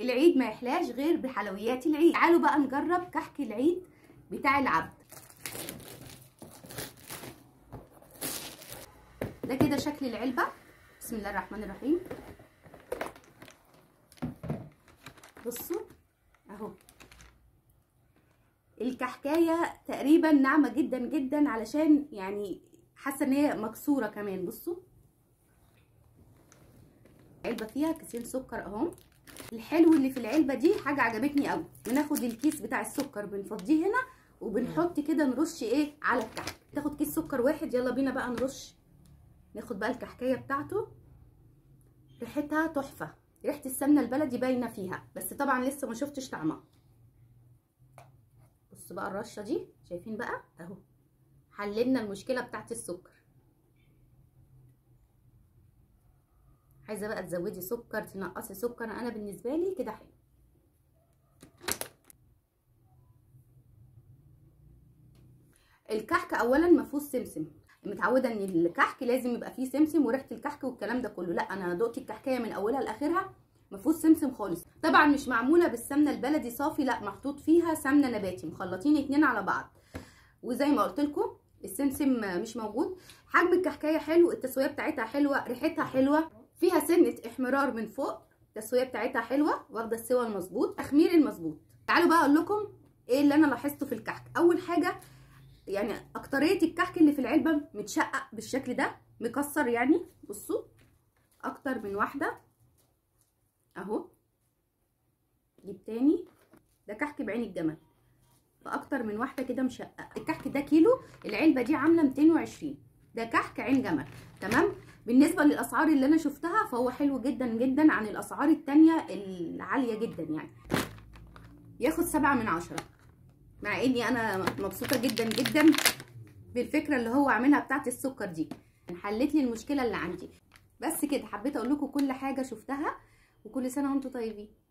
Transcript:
العيد ما يحلاش غير بحلويات العيد تعالوا بقى نجرب كحك العيد بتاع العبد ده كده شكل العلبة بسم الله الرحمن الرحيم بصوا اهو الكحكايه تقريبا ناعمه جدا جدا علشان يعني حاسه ان هي مكسوره كمان بصوا علبه فيها كيسين سكر اهو الحلو اللي في العلبه دي حاجه عجبتني قوي بناخد الكيس بتاع السكر بنفضيه هنا وبنحط كده نرش ايه على الكحك تاخد كيس سكر واحد يلا بينا بقى نرش ناخد بقى الكحكايه بتاعته ريحتها تحفه ريحه السمنه البلدي باينه فيها بس طبعا لسه ما شفتش طعمها بصوا بقى الرشه دي شايفين بقى اهو حللنا المشكله بتاعت السكر عايزه بقى تزودي سكر تنقصي سكر انا بالنسبه لي كده حلو الكحك اولا ما فيهوش سمسم متعوده ان الكحك لازم يبقى فيه سمسم وريحه الكحك والكلام ده كله لا انا دقت الكحكايه من اولها لاخرها ما فيهوش سمسم خالص طبعا مش معموله بالسمنه البلدي صافي لا محطوط فيها سمنه نباتي مخلطين اتنين على بعض وزي ما قلت لكم السمسم مش موجود حجم الكحكايه حلو التسويه بتاعتها حلوه ريحتها حلوه فيها سنه احمرار من فوق التسويه بتاعتها حلوه واخده السوى المظبوط تخمير المظبوط تعالوا بقى اقول لكم ايه اللي انا لاحظته في الكحك اول حاجه يعني اكتريه الكحك اللي في العلبه متشقق بالشكل ده مكسر يعني بصوا اكتر من واحده اهو جيب تاني ده كحك بعين الجمل فاكتر من واحده كده مشقق الكحك ده كيلو العلبه دي عامله 220 ده كحك عين جمل تمام بالنسبه للاسعار اللي انا شفتها فهو حلو جدا جدا عن الاسعار التانية العاليه جدا يعني ياخد سبعة من عشرة مع اني انا مبسوطه جدا جدا بالفكره اللي هو عاملها بتاعت السكر دي حلت لي المشكله اللي عندي بس كده حبيت اقول لكم كل حاجه شفتها وكل سنه وانتم طيبين